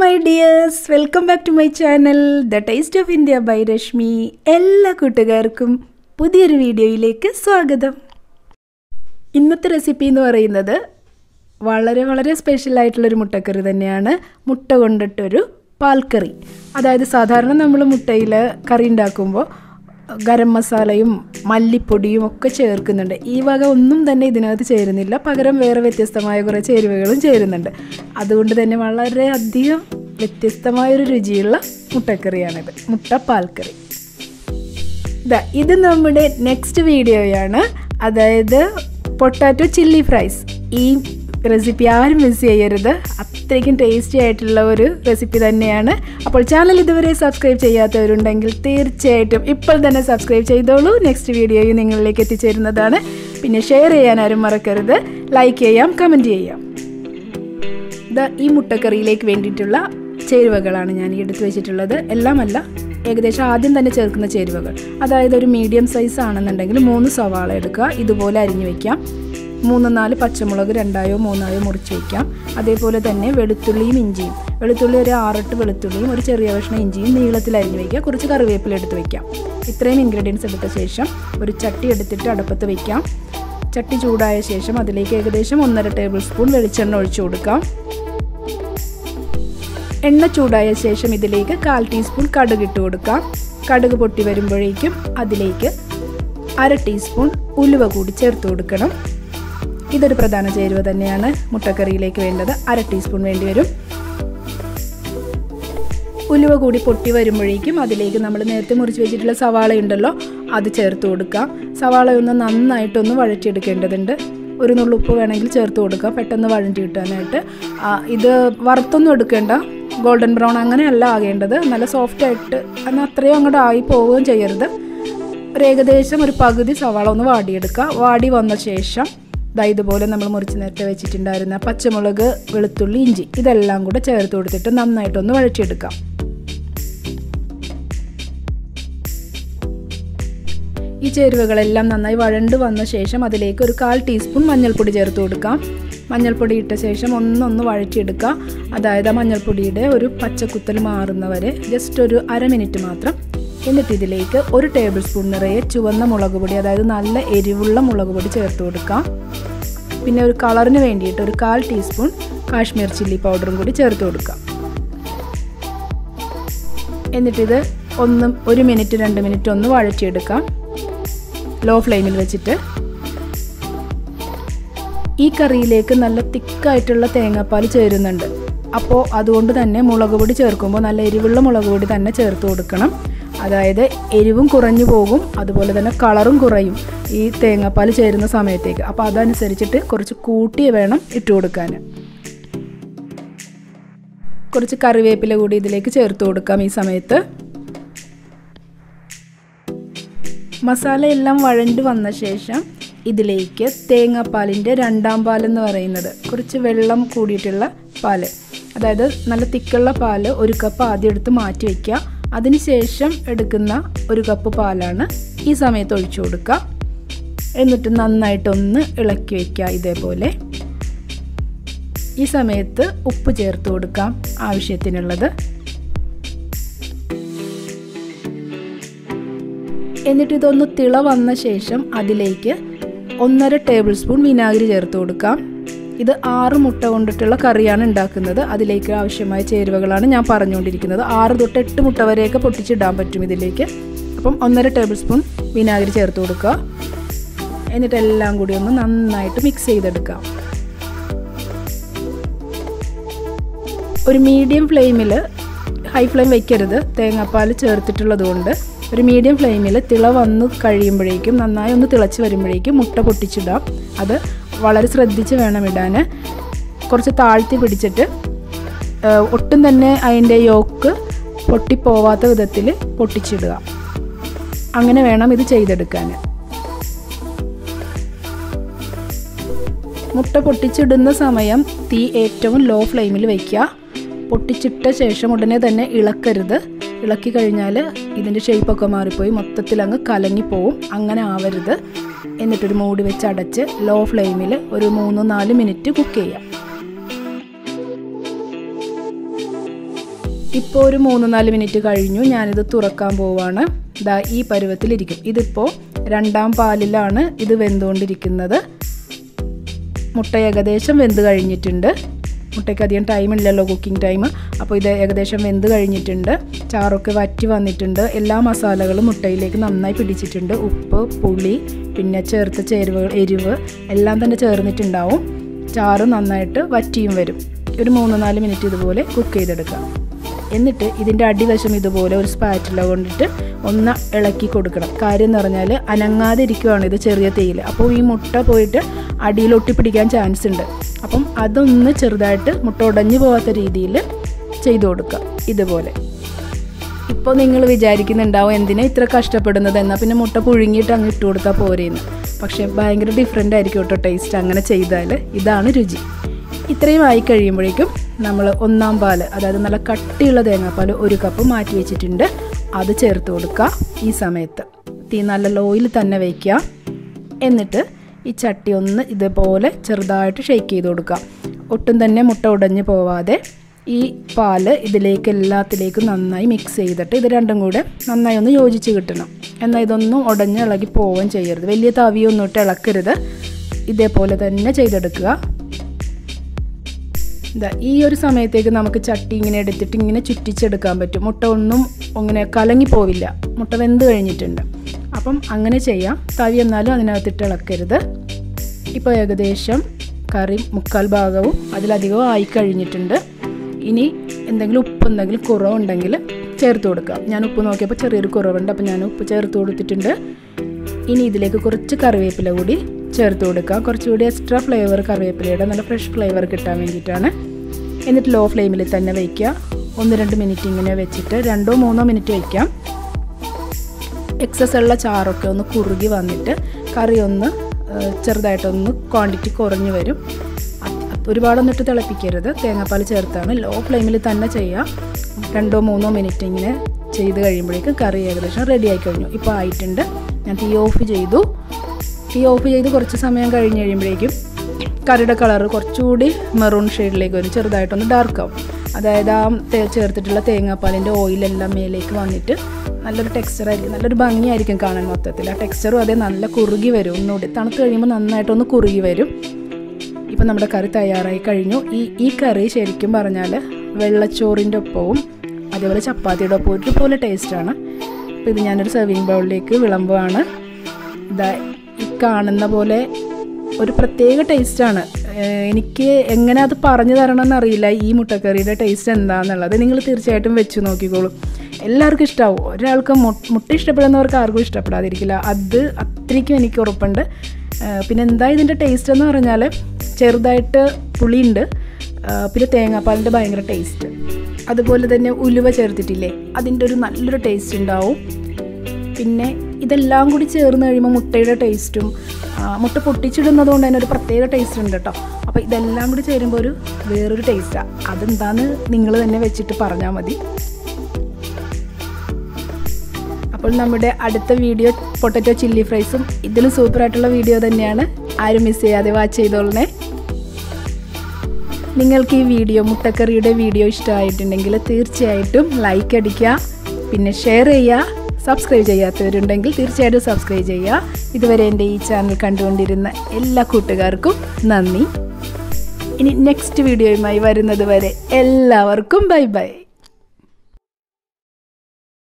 my dears welcome back to my channel the taste of India by Rashmi എല്ലാ കൂട്ടുകാർക്കും പുതിയൊരു വീഡിയോയിലേക്ക് സ്വാഗതം ഇന്നത്തെ റെസിപ്പി എന്ന് പറയുന്നത് വളരെ വളരെ സ്പെഷ്യൽ ആയിട്ടുള്ളൊരു മുട്ടക്കറി തന്നെയാണ് മുട്ട കൊണ്ടിട്ടൊരു പാൽക്കറി അതായത് സാധാരണ നമ്മൾ മുട്ടയിൽ കറി ഉണ്ടാക്കുമ്പോൾ ഗരം മസാലയും മല്ലിപ്പൊടിയും ഒക്കെ ചേർക്കുന്നുണ്ട് ഈ വക ഒന്നും തന്നെ ഇതിനകത്ത് ചേരുന്നില്ല പകരം വേറെ വ്യത്യസ്തമായ കുറേ ചേരുവകളും ചേരുന്നുണ്ട് അതുകൊണ്ട് തന്നെ വളരെ അധികം വ്യത്യസ്തമായൊരു രുചിയുള്ള മുട്ടക്കറിയാണിത് മുട്ട പാൽക്കറി ഇതാ ഇത് നമ്മുടെ നെക്സ്റ്റ് വീഡിയോയാണ് അതായത് പൊട്ടാറ്റോ ചില്ലി ഫ്രൈസ് ഈ റെസിപ്പി ആരും മിസ് ചെയ്യരുത് അത്രയ്ക്കും ടേസ്റ്റി ആയിട്ടുള്ള ഒരു റെസിപ്പി തന്നെയാണ് അപ്പോൾ ചാനൽ ഇതുവരെ സബ്സ്ക്രൈബ് ചെയ്യാത്തവരുണ്ടെങ്കിൽ തീർച്ചയായിട്ടും ഇപ്പോൾ തന്നെ സബ്സ്ക്രൈബ് ചെയ്തോളൂ നെക്സ്റ്റ് വീഡിയോയും നിങ്ങളിലേക്ക് എത്തിച്ചേരുന്നതാണ് പിന്നെ ഷെയർ ചെയ്യാൻ ആരും മറക്കരുത് ലൈക്ക് ചെയ്യാം കമൻറ്റ് ചെയ്യാം ഇതാ ഈ മുട്ടക്കറിയിലേക്ക് വേണ്ടിയിട്ടുള്ള ചേരുവകളാണ് ഞാൻ ഈ എടുത്തു വെച്ചിട്ടുള്ളത് എല്ലാമല്ല ഏകദേശം ആദ്യം തന്നെ ചേർക്കുന്ന ചേരുവകൾ അതായത് ഒരു മീഡിയം സൈസ് ആണെന്നുണ്ടെങ്കിൽ മൂന്ന് സവാള എടുക്കുക ഇതുപോലെ അരിഞ്ഞു വയ്ക്കാം മൂന്ന് നാല് പച്ചമുളക് രണ്ടായോ മൂന്നായോ മുറിച്ച് വയ്ക്കാം അതേപോലെ തന്നെ വെളുത്തുള്ളിയും ഇഞ്ചിയും വെളുത്തുള്ളി ഒരു ആറെട്ട് വെളുത്തുള്ളിയും ഒരു ചെറിയ കഷ്ണം ഇഞ്ചിയും നീളത്തിൽ അരിഞ്ഞു വയ്ക്കുക കുറച്ച് കറിവേപ്പില എടുത്ത് വയ്ക്കാം ഇത്രയും ഇൻഗ്രീഡിയൻസ് എടുത്ത ശേഷം ഒരു ചട്ടി എടുത്തിട്ട് അടുപ്പത്ത് വയ്ക്കാം ചട്ടി ചൂടായ ശേഷം അതിലേക്ക് ഏകദേശം ഒന്നര ടേബിൾ സ്പൂൺ വെളിച്ചെണ്ണ ഒഴിച്ചു കൊടുക്കാം എണ്ണ ചൂടായ ശേഷം ഇതിലേക്ക് കാൽ ടീസ്പൂൺ കടുക് ഇട്ട് കൊടുക്കാം കടുക് പൊട്ടി വരുമ്പോഴേക്കും അതിലേക്ക് അര ടീസ്പൂൺ ഉലുവ കൂടി ചേർത്ത് കൊടുക്കണം ഇതൊരു പ്രധാന ചേരുവ തന്നെയാണ് മുട്ടക്കറിയിലേക്ക് വേണ്ടത് അര ടീസ്പൂൺ വേണ്ടി വരും ഉലുവ കൂടി പൊട്ടി വരുമ്പോഴേക്കും അതിലേക്ക് നമ്മൾ നേരത്തെ മുറിച്ച് വെച്ചിട്ടുള്ള സവാള ഉണ്ടല്ലോ അത് ചേർത്ത് കൊടുക്കാം സവാള ഒന്ന് നന്നായിട്ടൊന്ന് വഴറ്റിയെടുക്കേണ്ടതുണ്ട് ഒരു നുള്ളുപ്പ് വേണമെങ്കിൽ ചേർത്ത് കൊടുക്കാം പെട്ടെന്ന് വഴറ്റി കിട്ടാനായിട്ട് ഇത് വറുത്തൊന്നും എടുക്കേണ്ട ഗോൾഡൻ ബ്രൗൺ അങ്ങനെയല്ല ആകേണ്ടത് നല്ല സോഫ്റ്റ് ആയിട്ട് എന്നാൽ അത്രയും അങ്ങോട്ട് ആയി പോവുകയും ചെയ്യരുത് ഒരു ഏകദേശം ഒരു പകുതി സവാള ഒന്ന് വാടിയെടുക്കുക വാടി വന്ന ശേഷം ദാ ഇതുപോലെ നമ്മൾ മുറിച്ച് നേരത്തെ വെച്ചിട്ടുണ്ടായിരുന്ന പച്ചമുളക് വെളുത്തുള്ളി ഇഞ്ചി ഇതെല്ലാം കൂടെ ചേർത്ത് കൊടുത്തിട്ട് നന്നായിട്ടൊന്ന് വഴറ്റിയെടുക്കാം ഈ ചേരുവകളെല്ലാം നന്നായി വഴണ്ട് വന്ന ശേഷം അതിലേക്ക് ഒരു കാൽ ടീസ്പൂൺ മഞ്ഞൾപ്പൊടി ചേർത്ത് കൊടുക്കാം മഞ്ഞൾപ്പൊടി ഇട്ട ശേഷം ഒന്നൊന്ന് വഴറ്റിയെടുക്കുക അതായത് ആ മഞ്ഞൾപ്പൊടിയുടെ ഒരു പച്ചക്കുത്തൽ മാറുന്നവരെ ജസ്റ്റ് ഒരു അര മിനിറ്റ് മാത്രം എന്നിട്ട് ഇതിലേക്ക് ഒരു ടേബിൾ സ്പൂൺ നിറയെ ചുവന്ന മുളക് പൊടി അതായത് നല്ല എരിവുള്ള മുളക് പൊടി ചേർത്ത് കൊടുക്കാം പിന്നെ ഒരു കളറിന് വേണ്ടിയിട്ട് ഒരു കാൽ ടീസ്പൂൺ കാശ്മീർ ചില്ലി പൗഡറും കൂടി ചേർത്ത് കൊടുക്കാം എന്നിട്ടിത് ഒന്ന് ഒരു മിനിറ്റ് രണ്ട് മിനിറ്റ് ഒന്ന് വഴറ്റിയെടുക്കാം ലോ ഫ്ലെയിമിൽ വെച്ചിട്ട് ഈ കറിയിലേക്ക് നല്ല തിക്കായിട്ടുള്ള തേങ്ങാപ്പാൽ ചേരുന്നുണ്ട് അപ്പോൾ അതുകൊണ്ട് തന്നെ മുളക് പൊടി ചേർക്കുമ്പോൾ നല്ല എരിവുള്ള മുളക് പൊടി തന്നെ ചേർത്ത് കൊടുക്കണം അതായത് എരിവും കുറഞ്ഞു പോകും അതുപോലെ തന്നെ കളറും കുറയും ഈ തേങ്ങാപ്പാൽ ചേരുന്ന സമയത്തേക്ക് അപ്പോൾ അതനുസരിച്ചിട്ട് കുറച്ച് കൂട്ടി വേണം ഇട്ട് കൊടുക്കാൻ കുറച്ച് കറിവേപ്പില കൂടി ഇതിലേക്ക് ചേർത്ത് കൊടുക്കാം ഈ സമയത്ത് മസാല എല്ലാം വഴണ്ട് വന്ന ശേഷം ഇതിലേക്ക് തേങ്ങാപ്പാലിൻ്റെ രണ്ടാം പാലെന്ന് പറയുന്നത് കുറച്ച് വെള്ളം കൂടിയിട്ടുള്ള പാല് അതായത് നല്ല തിക്കുള്ള പാല് ഒരു കപ്പ് ആദ്യം എടുത്ത് മാറ്റി വയ്ക്കുക അതിനുശേഷം എടുക്കുന്ന ഒരു കപ്പ് പാലാണ് ഈ സമയത്ത് ഒഴിച്ചു കൊടുക്കുക എന്നിട്ട് നന്നായിട്ടൊന്ന് ഇളക്കി വയ്ക്കുക ഇതേപോലെ ഈ സമയത്ത് ഉപ്പ് ചേർത്ത് കൊടുക്കാം ആവശ്യത്തിനുള്ളത് എന്നിട്ട് ഇതൊന്ന് തിള വന്ന ശേഷം അതിലേക്ക് ഒന്നര ടേബിൾ സ്പൂൺ വിനാഗിരി ചേർത്ത് കൊടുക്കാം ഇത് ആറ് മുട്ട കൊണ്ടിട്ടുള്ള കറിയാണ് ഉണ്ടാക്കുന്നത് അതിലേക്ക് ആവശ്യമായ ചേരുവകളാണ് ഞാൻ പറഞ്ഞുകൊണ്ടിരിക്കുന്നത് ആറ് തൊട്ട് എട്ട് മുട്ട വരെയൊക്കെ പൊട്ടിച്ചിടാൻ പറ്റും ഇതിലേക്ക് അപ്പം ഒന്നര ടേബിൾ സ്പൂൺ വിനാഗിരി ചേർത്ത് കൊടുക്കുക എന്നിട്ട് എല്ലാം കൂടി ഒന്ന് നന്നായിട്ട് മിക്സ് ചെയ്തെടുക്കാം ഒരു മീഡിയം ഫ്ലെയിമിൽ ഹൈ ഫ്ലെയിം വയ്ക്കരുത് തേങ്ങാപ്പാൽ ചേർത്തിട്ടുള്ളത് കൊണ്ട് ഒരു മീഡിയം ഫ്ലെയിമിൽ തിള വന്ന് കഴിയുമ്പോഴേക്കും നന്നായി ഒന്ന് തിളച്ച് വരുമ്പോഴേക്കും മുട്ട പൊട്ടിച്ചിടാം അത് വളരെ ശ്രദ്ധിച്ച് വേണം ഇടാൻ കുറച്ച് താഴ്ത്തി പിടിച്ചിട്ട് ഒട്ടും തന്നെ അതിൻ്റെ യോക്ക് പൊട്ടിപ്പോവാത്ത വിധത്തിൽ പൊട്ടിച്ചിടുക അങ്ങനെ വേണം ഇത് ചെയ്തെടുക്കാൻ മുട്ട പൊട്ടിച്ചിടുന്ന സമയം തീ ഏറ്റവും ലോ ഫ്ലെയിമിൽ വയ്ക്കുക പൊട്ടിച്ചിട്ട ശേഷം ഉടനെ തന്നെ ഇളക്കരുത് ഇളക്കി കഴിഞ്ഞാൽ ഇതിൻ്റെ ഷേപ്പൊക്കെ മാറിപ്പോയി മൊത്തത്തിൽ അങ്ങ് കലങ്ങിപ്പോവും അങ്ങനെ ആവരുത് എന്നിട്ടൊരു മൂടി വെച്ച് അടച്ച് ലോ ഫ്ലെയിമിൽ ഒരു മൂന്ന് നാല് മിനിറ്റ് കുക്ക് ചെയ്യാം ഇപ്പോൾ ഒരു മൂന്ന് നാല് മിനിറ്റ് കഴിഞ്ഞു ഞാനിത് തുറക്കാൻ പോവാണ് ഇതാ ഈ പരുവത്തിലിരിക്കും ഇതിപ്പോൾ രണ്ടാം പാലിലാണ് ഇത് വെന്തുകൊണ്ടിരിക്കുന്നത് മുട്ട ഏകദേശം വെന്ത് കഴിഞ്ഞിട്ടുണ്ട് മുട്ടയ്ക്ക് അധികം ടൈം ഇല്ലല്ലോ കുക്കിംഗ് ടൈം അപ്പോൾ ഇത് ഏകദേശം വെന്ത് കഴിഞ്ഞിട്ടുണ്ട് ചാറൊക്കെ വറ്റി വന്നിട്ടുണ്ട് എല്ലാ മസാലകളും മുട്ടയിലേക്ക് നന്നായി പിടിച്ചിട്ടുണ്ട് ഉപ്പ് പുളി പിന്നെ ചേർത്ത ചേരുവകൾ എരിവ് എല്ലാം തന്നെ ചേർന്നിട്ടുണ്ടാവും ചാറ് നന്നായിട്ട് വറ്റിയും വരും ഒരു മൂന്ന് നാല് മിനിറ്റ് ഇതുപോലെ കുക്ക് ചെയ്തെടുക്കാം എന്നിട്ട് ഇതിൻ്റെ അടിവശം ഇതുപോലെ ഒരു സ്പാറ്റില കൊണ്ടിട്ട് ഒന്ന് ഇളക്കി കൊടുക്കണം കാര്യം എന്ന് പറഞ്ഞാൽ അനങ്ങാതെ ഇരിക്കുവാണ് ഇത് ചെറിയ തേയില അപ്പോൾ ഈ മുട്ട പോയിട്ട് അടിയിൽ ഒട്ടിപ്പിടിക്കാൻ ചാൻസ് ഉണ്ട് അപ്പം അതൊന്ന് ചെറുതായിട്ട് മുട്ട ഉടഞ്ഞു പോകാത്ത രീതിയിൽ ചെയ്തു കൊടുക്കുക ഇതുപോലെ ഇപ്പോൾ നിങ്ങൾ വിചാരിക്കുന്നുണ്ടാവും എന്തിനാ ഇത്ര കഷ്ടപ്പെടുന്നത് എന്നാൽ പിന്നെ മുട്ട പുഴുങ്ങിയിട്ട് അങ്ങ് ഇട്ട് കൊടുത്താൽ പോരേന്ന് പക്ഷേ ഭയങ്കര ഡിഫറെൻ്റ് ആയിരിക്കും കേട്ടോ ടേസ്റ്റ് അങ്ങനെ ചെയ്താൽ ഇതാണ് രുചി ഇത്രയും ആയി കഴിയുമ്പോഴേക്കും നമ്മൾ ഒന്നാം പാൽ അതായത് നല്ല കട്ടിയുള്ള തേങ്ങാപ്പാൽ ഒരു കപ്പ് മാറ്റി വെച്ചിട്ടുണ്ട് അത് ചേർത്ത് കൊടുക്കുക ഈ സമയത്ത് തീ നല്ല ലോയിൽ തന്നെ വയ്ക്കുക എന്നിട്ട് ഈ ചട്ടി ഒന്ന് ഇതുപോലെ ചെറുതായിട്ട് ഷെയ്ക്ക് ചെയ്ത് കൊടുക്കുക ഒട്ടും തന്നെ മുട്ട ഉടഞ്ഞു പോവാതെ ഈ പാല് ഇതിലേക്ക് എല്ലാത്തിലേക്കും നന്നായി മിക്സ് ചെയ്തിട്ട് ഇത് രണ്ടും കൂടെ നന്നായി ഒന്ന് യോജിച്ച് കിട്ടണം എന്നാൽ ഇതൊന്നും ഉടഞ്ഞ് ഇളകി പോവുകയും ചെയ്യരുത് വലിയ തവിയൊന്നും ഇട്ട് ഇളക്കരുത് ഇതേപോലെ തന്നെ ചെയ്തെടുക്കുക ഇതാ ഈ ഒരു സമയത്തേക്ക് നമുക്ക് ചട്ടി ഇങ്ങനെ എടുത്തിട്ട് ഇങ്ങനെ ചുറ്റിച്ചെടുക്കാൻ പറ്റും മുട്ട ഒന്നും ഇങ്ങനെ കലങ്ങി പോവില്ല മുട്ട വെന്ത് കഴിഞ്ഞിട്ടുണ്ട് അപ്പം അങ്ങനെ ചെയ്യാം തവി എന്നാലും അതിനകത്തിട്ട് ഇളക്കരുത് ഇപ്പോൾ ഏകദേശം കറി മുക്കാൽ ഭാഗവും അതിലധികവും ആയി കഴിഞ്ഞിട്ടുണ്ട് ഇനി എന്തെങ്കിലും ഉപ്പ് എന്തെങ്കിലും കുറവുണ്ടെങ്കിൽ ചേർത്ത് കൊടുക്കാം ഞാൻ ഉപ്പ് നോക്കിയപ്പോൾ ചെറിയൊരു കുറവുണ്ട് അപ്പോൾ ഞാൻ ഉപ്പ് ചേർത്ത് കൊടുത്തിട്ടുണ്ട് ഇനി ഇതിലേക്ക് കുറച്ച് കറിവേപ്പില കൂടി ചേർത്ത് കൊടുക്കാം കുറച്ചുകൂടി എക്സ്ട്രാ ഫ്ലേവർ കറിവേപ്പിലയുടെ നല്ല ഫ്രഷ് ഫ്ലേവർ കിട്ടാൻ വേണ്ടിയിട്ടാണ് എന്നിട്ട് ലോ ഫ്ലെയിമിൽ തന്നെ വയ്ക്കുക ഒന്ന് രണ്ട് മിനിറ്റ് ഇങ്ങനെ വെച്ചിട്ട് രണ്ടോ മൂന്നോ മിനിറ്റ് വയ്ക്കാം എക്സസ് ഉള്ള ചാറൊക്കെ ഒന്ന് കുറുകി വന്നിട്ട് കറി ഒന്ന് ചെറുതായിട്ടൊന്ന് ക്വാണ്ടിറ്റി കുറഞ്ഞു വരും ഒരുപാടൊന്നിട്ട് തിളപ്പിക്കരുത് തേങ്ങാപ്പാൽ ചേർത്താണ് ലോ ഫ്ലെയിമിൽ തന്നെ ചെയ്യാം രണ്ടോ മൂന്നോ മിനിറ്റ് ഇങ്ങനെ ചെയ്ത് കഴിയുമ്പോഴേക്കും കറി ഏകദേശം റെഡി ആയി കഴിഞ്ഞു ഇപ്പോൾ ആയിട്ടുണ്ട് ഞാൻ തീ ഓഫ് ചെയ്തു തീ ഓഫ് ചെയ്ത് കുറച്ച് സമയം കഴിഞ്ഞ് കഴിയുമ്പോഴേക്കും കറിയുടെ കളർ കുറച്ചുകൂടി മെറൂൺ ഷെയ്ഡിലേക്ക് വരും ചെറുതായിട്ടൊന്ന് ഡാർക്ക് ആവും അതായത് ആ ചേർത്തിട്ടുള്ള തേങ്ങാപ്പാലിൻ്റെ ഓയിലെല്ലാം മേലേക്ക് വന്നിട്ട് നല്ലൊരു ടെക്സ്ചർ ആയിരിക്കും നല്ലൊരു ഭംഗിയായിരിക്കും കാണാൻ മൊത്തത്തിൽ ആ ടെക്സ്ചറും അതേ നല്ല കുറുകി വരും ഒന്നുകൂടി തണുത്ത് കഴിയുമ്പോൾ നന്നായിട്ടൊന്ന് കുറുകി വരും ഇപ്പം നമ്മുടെ കറി തയ്യാറായി കഴിഞ്ഞു ഈ ഈ കറി ശരിക്കും പറഞ്ഞാൽ വെള്ളച്ചോറിൻ്റെ ഒപ്പവും അതേപോലെ ചപ്പാത്തിയുടെ ഒപ്പം ഒരുപോലെ ടേസ്റ്റാണ് അപ്പോൾ ഇത് ഞാനൊരു സെർവിങ് ബൗളിലേക്ക് വിളമ്പുകയാണ് ഇതാ ഈ കാണുന്ന പോലെ ഒരു പ്രത്യേക ടേസ്റ്റാണ് എനിക്ക് എങ്ങനെ അത് പറഞ്ഞു തരണമെന്ന് അറിയില്ല ഈ മുട്ടക്കറിയുടെ ടേസ്റ്റ് എന്താണെന്നുള്ളത് നിങ്ങൾ തീർച്ചയായിട്ടും വെച്ച് നോക്കിക്കോളൂ എല്ലാവർക്കും ഇഷ്ടമാവും ഒരാൾക്ക് മുട്ട ഇഷ്ടപ്പെടുന്നവർക്ക് ആർക്കും ഇഷ്ടപ്പെടാതിരിക്കില്ല അത് അത്രയ്ക്കും എനിക്ക് ഉറപ്പുണ്ട് പിന്നെ എന്താ ഇതിൻ്റെ ടേസ്റ്റ് എന്ന് പറഞ്ഞാൽ ചെറുതായിട്ട് പുളിയുണ്ട് പിന്നെ തേങ്ങാപ്പാലിൻ്റെ ഭയങ്കര ടേസ്റ്റ് അതുപോലെ തന്നെ ഉലുവ ചേർത്തിട്ടില്ലേ അതിൻ്റെ ഒരു നല്ലൊരു ടേസ്റ്റ് ഉണ്ടാവും പിന്നെ ഇതെല്ലാം കൂടി ചേർന്ന് കഴിയുമ്പോൾ മുട്ടയുടെ ടേസ്റ്റും മുട്ട പൊട്ടിച്ചിടുന്നത് കൊണ്ട് തന്നെ ഒരു പ്രത്യേക ടേസ്റ്റ് ഉണ്ട് കേട്ടോ അപ്പോൾ ഇതെല്ലാം കൂടി ചേരുമ്പോൾ ഒരു വേറൊരു ടേസ്റ്റാണ് അതെന്താന്ന് നിങ്ങൾ തന്നെ വെച്ചിട്ട് പറഞ്ഞാൽ മതി അപ്പോൾ നമ്മുടെ അടുത്ത വീഡിയോ പൊട്ടറ്റോ ചില്ലി ഫ്രൈസും ഇതിലും സൂപ്പറായിട്ടുള്ള വീഡിയോ തന്നെയാണ് ആരും മിസ് ചെയ്യാതെ വാച്ച് ചെയ്തോളണേ നിങ്ങൾക്ക് ഈ വീഡിയോ മുട്ടക്കറിയുടെ വീഡിയോ ഇഷ്ടമായിട്ടുണ്ടെങ്കിൽ തീർച്ചയായിട്ടും ലൈക്ക് അടിക്കുക പിന്നെ ഷെയർ ചെയ്യുക സബ്സ്ക്രൈബ് ചെയ്യാത്തവരുണ്ടെങ്കിൽ തീർച്ചയായിട്ടും സബ്സ്ക്രൈബ് ചെയ്യുക ഇതുവരെ എൻ്റെ ഈ ചാനൽ കണ്ടുകൊണ്ടിരുന്ന എല്ലാ കൂട്ടുകാർക്കും നന്ദി ഇനി നെക്സ്റ്റ് വീഡിയോയുമായി വരുന്നത് വരെ എല്ലാവർക്കും ബൈ ബൈ